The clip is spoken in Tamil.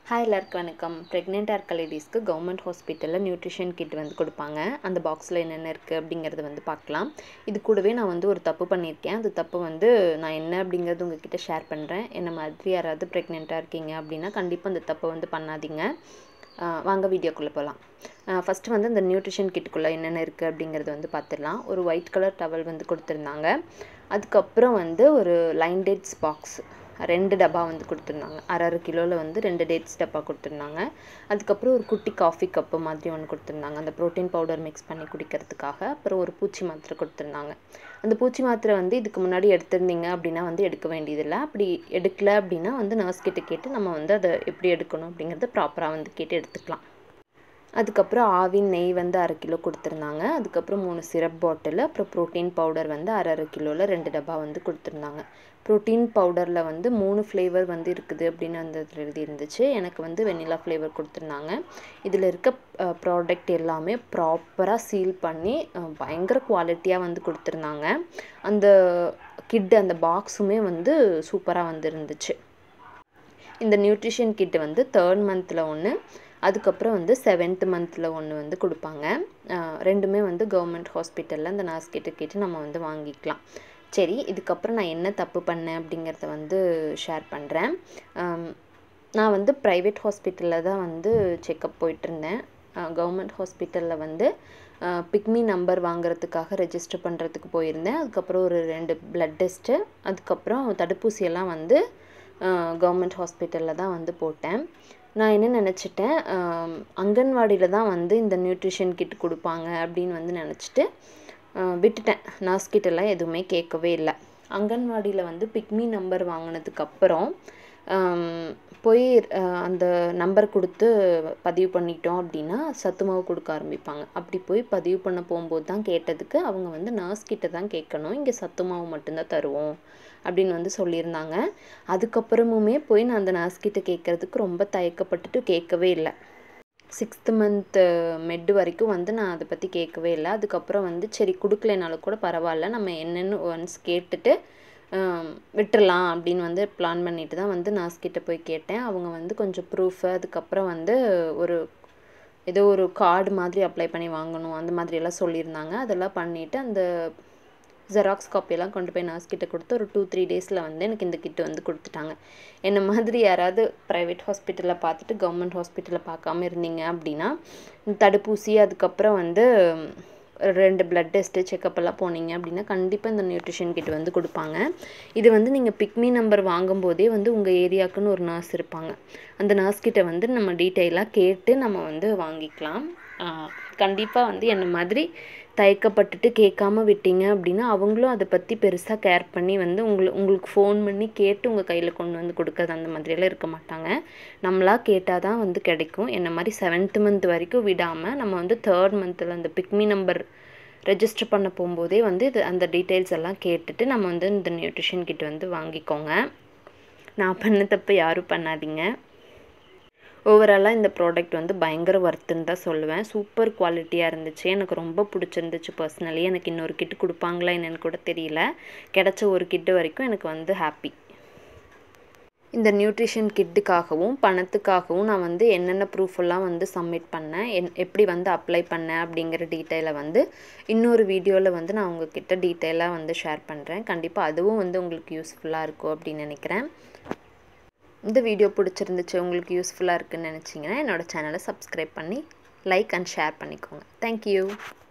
ஹாய் எல்லாருக்கும் வணக்கம் ப்ரெக்னெண்ட்டாக இருக்க லேடிஸ்க்கு கவர்மெண்ட் ஹாஸ்பிட்டலில் நியூட்ரிஷன் கிட் வந்து கொடுப்பாங்க அந்த பாக்ஸில் என்னென்ன இருக்குது அப்படிங்கிறத வந்து பார்க்கலாம் இது கூடவே நான் வந்து ஒரு தப்பு பண்ணியிருக்கேன் அந்த தப்பு வந்து நான் என்ன அப்படிங்கிறது உங்ககிட்ட ஷேர் பண்ணுறேன் என்ன மாதிரி யாராவது ப்ரெக்னெண்ட்டாக இருக்கீங்க அப்படின்னா கண்டிப்பாக அந்த தப்பை வந்து பண்ணாதீங்க ஆஹ் வாங்க வீடியோக்குள்ளே போகலாம் ஃபஸ்ட்டு வந்து இந்த நியூட்ரிஷன் கிட்டுக்குள்ளே என்னென்ன இருக்குது அப்படிங்கிறது வந்து பார்த்துடலாம் ஒரு ஒயிட் கலர் டவல் வந்து கொடுத்துருந்தாங்க அதுக்கப்புறம் வந்து ஒரு லைன் டேட்ஸ் பாக்ஸ் ரெண்டு டப்பா வந்து கொடுத்துருந்தாங்க அரை அரை கிலோவில் வந்து ரெண்டு டேட்ஸ் டப்பா கொடுத்துருந்தாங்க அதுக்கப்புறம் ஒரு குட்டி காஃபி கப்பு மாதிரி ஒன்று கொடுத்துருந்தாங்க அந்த ப்ரோட்டீன் பவுடர் மிக்ஸ் பண்ணி குடிக்கிறதுக்காக அப்புறம் ஒரு பூச்சி மாத்திரை கொடுத்துருந்தாங்க அந்த பூச்சி மாத்திரை வந்து இதுக்கு முன்னாடி எடுத்திருந்தீங்க அப்படின்னா வந்து எடுக்க வேண்டியதில்லை அப்படி எடுக்கல அப்படின்னா வந்து நர்ஸ் கிட்ட கேட்டு நம்ம வந்து அதை எப்படி எடுக்கணும் அப்படிங்கிறத ப்ராப்பராக வந்து கேட்டு எடுத்துக்கலாம் அதுக்கப்புறம் ஆவின் நெய் வந்து அரை கிலோ கொடுத்துருந்தாங்க அதுக்கப்புறம் மூணு சிரப் பாட்டில் அப்புறம் ப்ரோட்டீன் பவுடர் வந்து அரை அரை கிலோவில் ரெண்டு டப்பா வந்து கொடுத்துருந்தாங்க ப்ரோட்டீன் பவுடரில் வந்து மூணு ஃப்ளேவர் வந்து இருக்குது அப்படின்னு அந்த இதில் எழுதி இருந்துச்சு எனக்கு வந்து வெண்ணிலா ஃப்ளேவர் கொடுத்துருந்தாங்க இதில் இருக்க ப்ராடக்ட் எல்லாமே ப்ராப்பராக சீல் பண்ணி அஹ், பயங்கர குவாலிட்டியாக வந்து கொடுத்துருந்தாங்க அந்த கிட் அந்த பாக்ஸுமே வந்து சூப்பராக வந்து இருந்துச்சு இந்த நியூட்ரிஷன் கிட் வந்து தேர்ட் மந்தில் ஒன்று அதுக்கப்புறம் வந்து செவன்த் மந்தில் ஒன்று வந்து கொடுப்பாங்க அஹ் ரெண்டுமே வந்து கவர்மெண்ட் ஹாஸ்பிட்டலில் அந்த நர்ஸ் கிட்ட கேட்டு நம்ம வந்து வாங்கிக்கலாம் சரி இதுக்கப்புறம் நான் என்ன தப்பு பண்ணேன் அப்படிங்கிறத வந்து ஷேர் பண்ணுறேன் நான் வந்து ப்ரைவேட் ஹாஸ்பிட்டலில் தான் வந்து செக்கப் போயிட்டுருந்தேன் கவர்மெண்ட் ஹாஸ்பிட்டலில் வந்து பிக்மி நம்பர் வாங்குறதுக்காக ரெஜிஸ்டர் பண்ணுறதுக்கு போயிருந்தேன் அதுக்கப்புறம் ஒரு ரெண்டு பிளட் டெஸ்ட்டு அதுக்கப்புறம் தடுப்பூசியெல்லாம் வந்து கவர்மெண்ட் ஹாஸ்பிட்டலில் தான் வந்து போட்டேன் நான் என்ன நினச்சிட்டேன் அங்கன்வாடியில் தான் வந்து இந்த நியூட்ரிஷன் கிட் கொடுப்பாங்க அப்படின்னு வந்து நினச்சிட்டு விட்டுட்டேன் நர்ஸ் கிட்டலாம் எதுவுமே கேட்கவே இல்லை அங்கன்வாடியில் வந்து பிக்மி நம்பர் வாங்கினதுக்கப்புறம் போய் அஹ், அந்த நம்பர் கொடுத்து பதிவு பண்ணிட்டோம் அப்படின்னா சத்து மாவு கொடுக்க ஆரம்பிப்பாங்க அப்படி போய் பதிவு பண்ண போகும்போது தான் கேட்டதுக்கு அவங்க வந்து நர்ஸ் கிட்ட தான் கேட்கணும் இங்கே சத்து மாவு மட்டும்தான் தருவோம் அப்படின்னு வந்து சொல்லியிருந்தாங்க அதுக்கப்புறமுமே போய் நான் அந்த நர்ஸ் கிட்ட கேட்கறதுக்கு ரொம்ப தயக்கப்பட்டுட்டு கேட்கவே இல்லை சிக்ஸ்த்து மந்த்து மெட்டு வரைக்கும் வந்து நான் அதை பற்றி கேட்கவே இல்லை அதுக்கப்புறம் வந்து சரி கொடுக்கலைனாலும் கூட பரவாயில்ல நம்ம என்னென்னு ஒன்ஸ் கேட்டுட்டு ஆம், விட்டுறலாம் அப்படின்னு வந்து பிளான் பண்ணிட்டு தான் வந்து நர்ஸ் கிட்ட போய் கேட்டேன் அவங்க வந்து கொஞ்சம் ப்ரூஃபு அதுக்கப்புறம் வந்து ஒரு ஏதோ ஒரு கார்டு மாதிரி அப்ளை பண்ணி வாங்கணும் அந்த மாதிரி எல்லாம் சொல்லியிருந்தாங்க அதெல்லாம் பண்ணிவிட்டு அந்த ஜெராக்ஸ் காப்பியெல்லாம் கொண்டு போய் நர்ஸ் கிட்ட கொடுத்து ஒரு டூ த்ரீ டேஸில் வந்து எனக்கு இந்த கிட்டு வந்து கொடுத்துட்டாங்க என்ன மாதிரி யாராவது ப்ரைவேட் ஹாஸ்பிட்டலில் பார்த்துட்டு கவர்மெண்ட் ஹாஸ்பிட்டலில் பார்க்காம இருந்தீங்க அப்படின்னா இந்த தடுப்பூசி அதுக்கப்புறம் வந்து ரெண்டு பிளட் டெஸ்ட்டு செக்கப் எல்லாம் போனீங்க அப்படின்னா கண்டிப்பாக இந்த நியூட்ரிஷன் கிட் வந்து கொடுப்பாங்க இது வந்து நீங்கள் பிக்மி நம்பர் வாங்கும்போதே வந்து உங்கள் ஏரியாவுக்குன்னு ஒரு நர்ஸ் இருப்பாங்க அந்த நர்ஸ் கிட்ட வந்து நம்ம டீட்டெயிலாக கேட்டு நம்ம வந்து வாங்கிக்கலாம் கண்டிப்பாக வந்து என்ன மாதிரி தயக்கப்பட்டுட்டு கேட்காம விட்டீங்க அப்படின்னா அவங்களும் அதை பற்றி பெருசாக கேர் பண்ணி வந்து உங்களை உங்களுக்கு ஃபோன் பண்ணி கேட்டு உங்கள் கையில் கொண்டு வந்து கொடுக்கறது அந்த மாதிரியெல்லாம் இருக்க மாட்டாங்க நம்மளா கேட்டால் தான் வந்து கிடைக்கும் என்ன மாதிரி செவன்த் மந்த் வரைக்கும் விடாமல் நம்ம வந்து தேர்ட் மந்தில் அந்த பிக்மி நம்பர் ரெஜிஸ்டர் பண்ண போகும்போதே வந்து இது அந்த டீட்டெயில்ஸ் எல்லாம் கேட்டுட்டு நம்ம வந்து இந்த நியூட்ரிஷன் கிட் வந்து வாங்கிக்கோங்க நான் பண்ண தப்பு யாரும் பண்ணாதீங்க ஓவராலாக இந்த ப்ராடக்ட் வந்து பயங்கர ஒர்த்துன்னு தான் சொல்லுவேன் சூப்பர் குவாலிட்டியாக இருந்துச்சு எனக்கு ரொம்ப பிடிச்சிருந்துச்சு பர்சனலி எனக்கு இன்னொரு கிட்டு கொடுப்பாங்களா என்னன்னு கூட தெரியல கிடைச்ச ஒரு கிட்டு வரைக்கும் எனக்கு வந்து ஹாப்பி இந்த நியூட்ரிஷன் கிட்டுக்காகவும் பணத்துக்காகவும் நான் வந்து என்னென்ன ப்ரூஃப் எல்லாம் வந்து சப்மிட் பண்ணேன் என் எப்படி வந்து அப்ளை பண்ணேன் அப்படிங்கிற டீட்டெயிலை வந்து இன்னொரு வீடியோவில் வந்து நான் உங்ககிட்ட டீட்டெயிலாக வந்து ஷேர் பண்ணுறேன் கண்டிப்பாக அதுவும் வந்து உங்களுக்கு யூஸ்ஃபுல்லாக இருக்கும் அப்படின்னு நினைக்கிறேன் இந்த வீடியோ பிடிச்சிருந்துச்சு உங்களுக்கு யூஸ்ஃபுல்லாக இருக்குன்னு நினச்சிங்கன்னா என்னோட சேனலை சப்ஸ்கிரைப் பண்ணி லைக் அண்ட் ஷேர் பண்ணிக்கோங்க தேங்க்யூ